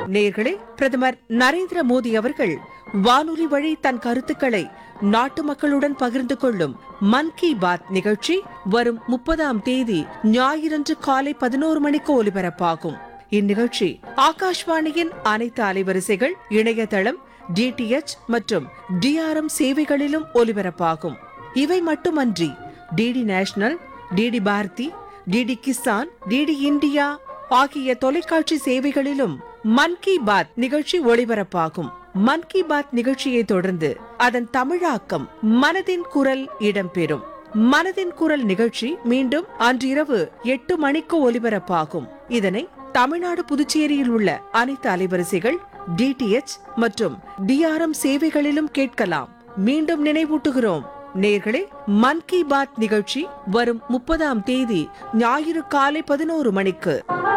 நேர்களே பிரதமர் நரேந்திர மோடி அவர்கள் வானொலி வழி தன் கருத்துக்களை நாட்டு மக்களுடன் பகிர்ந்து கொள்ளும் மன் கி பாத் நிகழ்ச்சி வரும் முப்பதாம் தேதி ஞாயிறன்று காலை பதினோரு மணிக்கு ஒலிபரப்பாகும் இந்நிகழ்ச்சி ஆகாஷ்வாணியின் அனைத்து அலைவரிசைகள் இணையதளம் டிடிஎச் மற்றும் டிஆர்எம் சேவைகளிலும் ஒலிபரப்பாகும் இவை மட்டுமன்றி DD national DD Bharati DD Kisan DD India ஆகிய தொலைக்காட்சி சேவைகளிலும் மன் கி பாத் நிகழ்ச்சி ஒளிபரப்பாகும் மன் கி பாத் நிகழ்ச்சியை தொடர்ந்து அதன் தமிழாக்கம் மனதின் குரல் இடம்பெறும் மனதின் குரல் நிகழ்ச்சி மீண்டும் அன்றிரவு எட்டு மணிக்கு ஒலிபரப்பாகும் இதனை தமிழ்நாடு புதுச்சேரியில் உள்ள அனைத்து அலைவரிசைகள் டிடிஎச் மற்றும் டிஆர்எம் சேவைகளிலும் கேட்கலாம் மீண்டும் நினைவூட்டுகிறோம் நேர்களே மன் கி பாத் நிகழ்ச்சி வரும் முப்பதாம் தேதி ஞாயிறு காலை பதினோரு மணிக்கு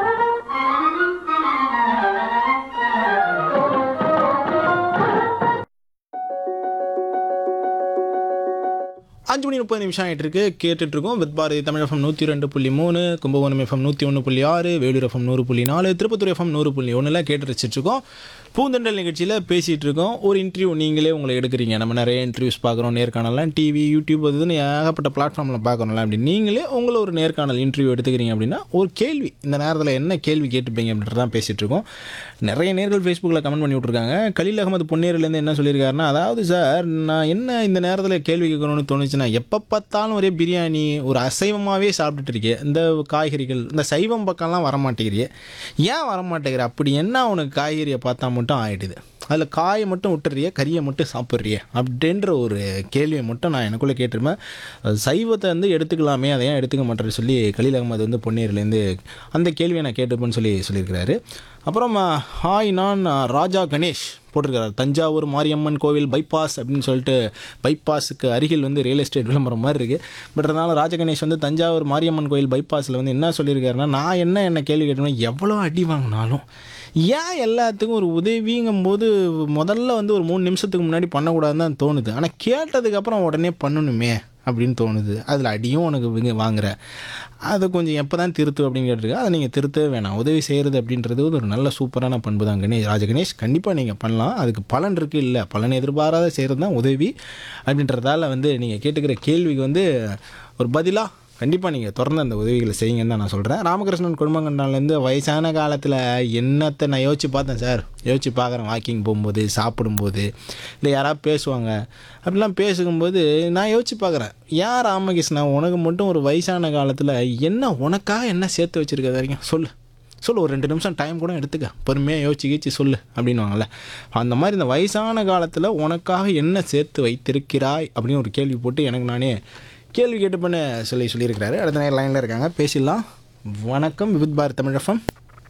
அஞ்சு மணி முப்பது நிமிஷம் ஆகிட்டு இருக்கு கேட்டுட்டு இருக்கோம் வித் பாரதி தமிழ் எஃப்எம் நூற்றி ரெண்டு புள்ளி மூணு கும்பகோணம் எஃப்எம் நூற்றி ஒன்று புள்ளி ஆறு வேலூர் எஃப்எம் நூறு புள்ளி நாலு திருப்பத்தூர் எஃப்எம் நூறு புள்ளி ஒன்றில் கேட்டு ரசிச்சிட்டு இருக்கோம் பூந்தண்டல் நிகழ்ச்சியில் பேசிகிட்டு இருக்கோம் ஒரு இன்டர்வியூ நீங்களே உங்களை எடுக்கிறீங்க நம்ம நிறைய இன்டர்வியூஸ் பார்க்குறோம் நேர்காணலாம் டிவி யூடியூப் அது இதுன்னு ஏகப்பட்ட பிளாட்ஃபார்மில் பார்க்குறோம்ல அப்படி நீங்களே உங்களை ஒரு நேர்காணல் இன்டர்வியூ எடுத்துக்கிறீங்க அப்படின்னா ஒரு கேள்வி இந்த நேரத்தில் என்ன கேள்வி கேட்டுப்பீங்க அப்படின்றது தான் பேசிகிட்டு இருக்கோம் நிறைய நேர்கள் ஃபேஸ்புக்கில் கமெண்ட் பண்ணி விட்ருக்காங்க கலீல் அகமது பொன்னேரிலேருந்து என்ன சொல்லியிருக்காருன்னா அதாவது சார் நான் என்ன இந்த நேரத்தில் கேள்வி கேட்கணும்னு தோணுச்சுன்னா எப்போ பார்த்தாலும் ஒரே பிரியாணி ஒரு அசைவமாகவே சாப்பிட்டுட்டு இருக்கே இந்த காய்கறிகள் இந்த சைவம் பக்கம்லாம் வரமாட்டேங்கிறியே ஏன் வரமாட்டேங்கிற அப்படி என்ன உனக்கு காய்கறியை பார்த்தா மட்டும் ஆயிடுது அதில் காயை மட்டும் விட்டுறிய கறியை மட்டும் சாப்பிட்றிய அப்படின்ற ஒரு கேள்வியை மட்டும் நான் எனக்குள்ளே கேட்டிருப்பேன் சைவத்தை வந்து எடுத்துக்கலாமே அதை ஏன் எடுத்துக்க மாட்டேன்னு சொல்லி கலீல் அகமது வந்து பொன்னேரிலேருந்து அந்த கேள்வியை நான் கேட்டுப்பேன்னு சொல்லி சொல்லியிருக்கிறாரு அப்புறம் ஹாய் நான் ராஜா கணேஷ் போட்டிருக்காரு தஞ்சாவூர் மாரியம்மன் கோவில் பைபாஸ் அப்படின்னு சொல்லிட்டு பைபாஸுக்கு அருகில் வந்து ரியல் எஸ்டேட் விளம்பரம் மாதிரி இருக்குது பட் அதனால் ராஜ கணேஷ் வந்து தஞ்சாவூர் மாரியம்மன் கோவில் பைபாஸில் வந்து என்ன சொல்லியிருக்காருன்னா நான் என்ன என்ன கேள்வி கேட்டேன்னா எவ்வளோ அடி வாங்கினாலும் ஏன் எல்லாத்துக்கும் ஒரு உதவிங்கும்போது முதல்ல வந்து ஒரு மூணு நிமிஷத்துக்கு முன்னாடி பண்ணக்கூடாதுன்னு தான் தோணுது ஆனால் கேட்டதுக்கப்புறம் உடனே பண்ணணுமே அப்படின்னு தோணுது அதில் அடியும் உனக்கு விங்க- வாங்குற அதை கொஞ்சம் எப்போ தான் திருத்து அப்படின்னு கேட்டிருக்கு அதை நீங்கள் திருத்தவே வேணாம் உதவி செய்கிறது அப்படின்றது ஒரு நல்ல சூப்பரான பண்பு தான் கணேஷ் ராஜ கணேஷ் கண்டிப்பாக நீங்கள் பண்ணலாம் அதுக்கு பலன் இருக்குது இல்லை பலன் எதிர்பாராத செய்கிறது தான் உதவி அப்படின்றதால வந்து நீங்கள் கேட்டுக்கிற கேள்விக்கு வந்து ஒரு பதிலாக கண்டிப்பாக நீங்கள் தொடர்ந்து அந்த உதவிகளை செய்யுங்கன்னு தான் நான் சொல்கிறேன் ராமகிருஷ்ணன் குடும்பங்கண்டாலேருந்து வயசான காலத்தில் என்னத்தை நான் யோசிச்சு பார்த்தேன் சார் யோசிச்சு பார்க்குறேன் வாக்கிங் போகும்போது சாப்பிடும்போது இல்லை யாராவது பேசுவாங்க அப்படிலாம் பேசும்போது நான் யோசிச்சு பார்க்குறேன் ஏன் ராமகிருஷ்ணா உனக்கு மட்டும் ஒரு வயசான காலத்தில் என்ன உனக்காக என்ன சேர்த்து வச்சுருக்க வரைக்கும் சொல்லு சொல்லு ஒரு ரெண்டு நிமிஷம் டைம் கூட எடுத்துக்க பொறுமையாக யோசிச்சு கீச்சு சொல்லு அப்படின்னுவாங்கல்ல அந்த மாதிரி இந்த வயசான காலத்தில் உனக்காக என்ன சேர்த்து வைத்திருக்கிறாய் அப்படின்னு ஒரு கேள்வி போட்டு எனக்கு நானே கேள்வி கேட்டு பண்ண சொல்லி சொல்லியிருக்கிறாரு அடுத்த நேரம் லைனில் இருக்காங்க பேசிடலாம் வணக்கம் விவித் பாரத் தமிழகம்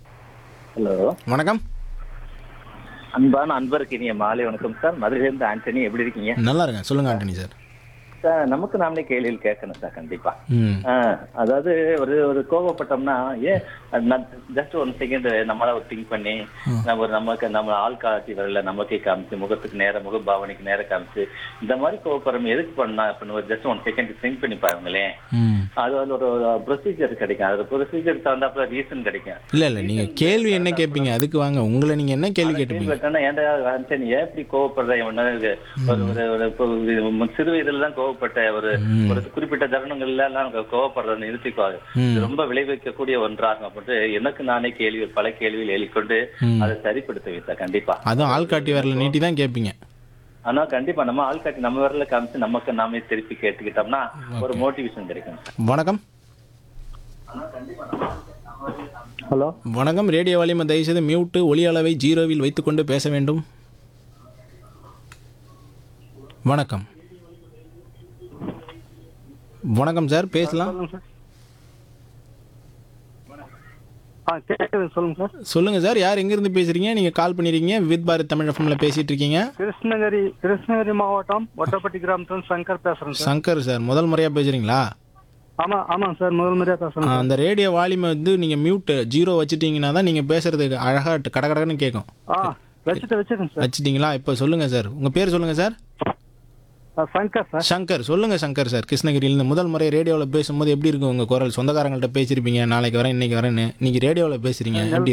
ஹலோ வணக்கம் அன்பான அன்பருக்கு இனிய மாலை வணக்கம் சார் மதுரையிலிருந்து ஆண்டனி எப்படி இருக்கீங்க நல்லா இருக்கேன் சொல்லுங்கள் ஆண்டனி சார் சார் நமக்கு நாமளே கேள்வியில் கேட்கணும் சார் கண்டிப்பா ம் ஆ, அதாவது ஒரு ஒரு கோபப்பட்டோம்னா ஏன் ஜஸ்ட் ஒன் செகண்ட் நம்மளா ஒரு திங்க் பண்ணி நம்ம ஒரு நமக்கு நம்ம ஆள் காட்சி வரல நமக்கே காமிச்சு முகத்துக்கு நேர முக பாவனைக்கு நேர காமிச்சு இந்த மாதிரி கோபப்படுறோம் எதுக்கு பண்ணா அப்படின்னு ஒரு ஜஸ்ட் ஒன் செகண்ட் திங்க் பண்ணி பாருங்களேன் ம் அது வந்து ஒரு ப்ரொசீஜர் கிடைக்கும் அது ப்ரொசீஜர் தகுந்தாப்புல ரீசன் கிடைக்கும் இல்லை இல்லை நீங்கள் கேள்வி என்ன கேட்பீங்க அதுக்கு வாங்க உங்களை நீங்கள் என்ன கேள்வி கேட்டுப்பீங்க கேட்டா ஏன்டா ஆண்டனி ஏன் இப்படி கோவப்படுற இவன இது ஒரு ஒரு ஒரு இப்போ இது சிறு வயதுல தான் கோவப்பட்ட ஒரு ஒரு குறிப்பிட்ட தருணங்கள்ல எல்லாம் கோவப்படுறத நிறுத்திக்கோ இது ரொம்ப விளைவிக்கக்கூடிய ஒன்றாகும் அப்படின்ட்டு எனக்கு நானே கேள்வி பல கேள்விகள் எழுதிக்கொண்டு அதை சரிப்படுத்த வைத்தேன் கண்டிப்பா அதுவும் ஆள்காட்டி வரல நீட்டி தான் கேட்பீங்க ஆனா கண்டிப்பா நம்ம ஆள் காட்டி நம்ம வரல காமிச்சு நமக்கு நாமே திருப்பி கேட்டுக்கிட்டோம்னா ஒரு மோட்டிவேஷன் கிடைக்கும் வணக்கம் ஹலோ வணக்கம் ரேடியோ வால்யூமை தயவுசெய்து மியூட்டு ஒலி அளவை ஜீரோவில் வைத்துக்கொண்டு பேச வேண்டும் வணக்கம் வணக்கம் சார் பேசலாம் சொல்லுங்க சார் ஆ கேட்குது சொல்லுங்க சார் சொல்லுங்கள் சார் யார் எங்கேருந்து பேசுகிறீங்க நீங்கள் கால் பண்ணியிருக்கீங்க வித் பாரத் தமிழ் எஃப்எம்ல பேசிகிட்டு இருக்கீங்க கிருஷ்ணகிரி கிருஷ்ணகிரி மாவட்டம் ஒட்டப்பட்டி கிராமத்துல சங்கர் பேசுறேன் சார் சங்கர் சார் முதல் முறையாக பேசுகிறீங்களா ஆமா ஆமாங்க சார் முதல் முறையா பேசுறேன் அந்த ரேடியோ வால்யூமை வந்து நீங்கள் மியூட்டு ஜீரோ வச்சுட்டீங்கன்னா தான் நீங்கள் பேசுகிறதுக்கு அழகாக கடகடன்னு கேட்கும் ஆ வச்சுட்டு வச்சிருக்கேன் சார் வச்சிட்டிங்களா இப்போ சொல்லுங்கள் சார் உங்கள் பேர் சொல்லுங்கள் சார் ஆ, சங்கர் சார் சங்கர் சொல்லுங்க சங்கர் சார் கிருஷ்ணகிரியிலேருந்து முதல் முறை ரேடியோவில் பேசும்போது எப்படி இருக்கும் உங்கள் குரல் சொந்தக்காரங்கள்ட்ட பேசியிருப்பீங்க நாளைக்கு வரேன் இன்னைக்கு வரேன்னு இன்னைக்கு ரேடியோவில் பேசுறீங்க எப்படி